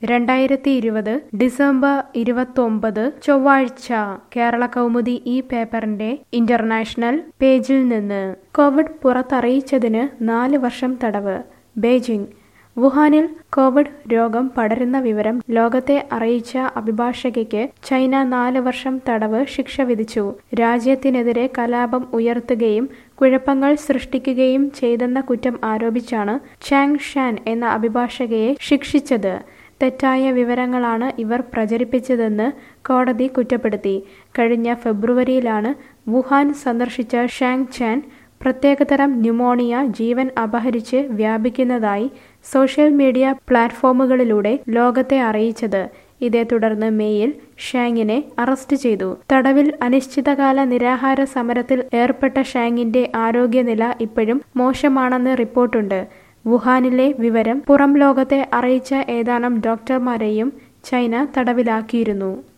രണ്ടായിരത്തി ഇരുപത് ഡിസംബർ ഇരുപത്തൊമ്പത് ചൊവ്വാഴ്ച കേരള കൗമുദി ഈ പേപ്പറിന്റെ ഇന്റർനാഷണൽ പേജിൽ നിന്ന് കോവിഡ് പുറത്തറിയിച്ചതിന് നാല് വർഷം തടവ് ബെയ്ജിംഗ് വുഹാനിൽ കോവിഡ് രോഗം പടരുന്ന വിവരം ലോകത്തെ അറിയിച്ച അഭിഭാഷകയ്ക്ക് ചൈന നാല് വർഷം തടവ് ശിക്ഷ വിധിച്ചു രാജ്യത്തിനെതിരെ കലാപം ഉയർത്തുകയും കുഴപ്പങ്ങൾ സൃഷ്ടിക്കുകയും ചെയ്തെന്ന കുറ്റം ആരോപിച്ചാണ് ചാങ് ഷാൻ എന്ന അഭിഭാഷകയെ ശിക്ഷിച്ചത് തെറ്റായ വിവരങ്ങളാണ് ഇവർ പ്രചരിപ്പിച്ചതെന്ന് കോടതി കുറ്റപ്പെടുത്തി കഴിഞ്ഞ ഫെബ്രുവരിയിലാണ് വുഹാൻ സന്ദർശിച്ച ഷാങ് ചാൻ പ്രത്യേകതരം ന്യൂമോണിയ ജീവൻ അപഹരിച്ച് വ്യാപിക്കുന്നതായി സോഷ്യൽ മീഡിയ പ്ലാറ്റ്ഫോമുകളിലൂടെ ലോകത്തെ അറിയിച്ചത് ഇതേ തുടർന്ന് മേയിൽ ഷാങ്ങിനെ അറസ്റ്റ് ചെയ്തു തടവിൽ അനിശ്ചിതകാല നിരാഹാര സമരത്തിൽ ഏർപ്പെട്ട ഷാങ്ങിന്റെ ആരോഗ്യനില ഇപ്പോഴും മോശമാണെന്ന് റിപ്പോർട്ടുണ്ട് വുഹാനിലെ വിവരം പുറം ലോകത്തെ അറിയിച്ച ഏതാനും ഡോക്ടർമാരെയും ചൈന തടവിലാക്കിയിരുന്നു